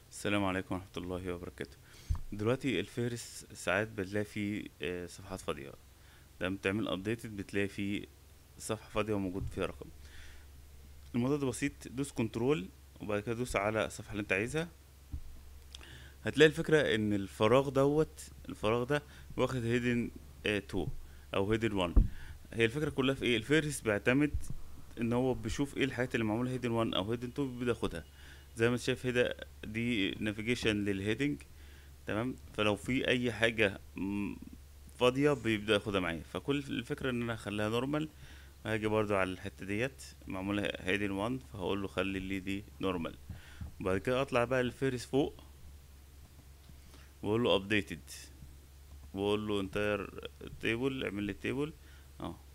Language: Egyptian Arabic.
السلام عليكم ورحمة الله وبركاته دلوقتي الفهرس ساعات بتلاقي فيه آه، صفحات فاضية لما بتعمل ابديتد بتلاقي فيه صفحة فاضية وموجود فيها رقم الموضوع ده بسيط دوس كنترول وبعد كده دوس على الصفحة اللي انت عايزها هتلاقي الفكرة ان الفراغ دوت الفراغ ده واخد هيدن 2 او هيدن 1 هي الفكرة كلها في ايه الفهرس بيعتمد ان هو بيشوف ايه الحاجات اللي معمولة هيدن 1 او هيدن 2 بيبدأ ياخدها زي ما انت شايف هنا دي نافيجيشن للهيدنج تمام فلو في اي حاجه م- فاضيه بيبدا ياخدها معايا فكل الفكره ان انا اخليها نورمال هاجي برضو على الحته ديت معموله هيدن 1 فهقول له خلي لي دي نورمال وبعد كده اطلع بقى الفيرس فوق واقول له ابديتد واقول له انتاير تيبل اعمل لي تيبل اه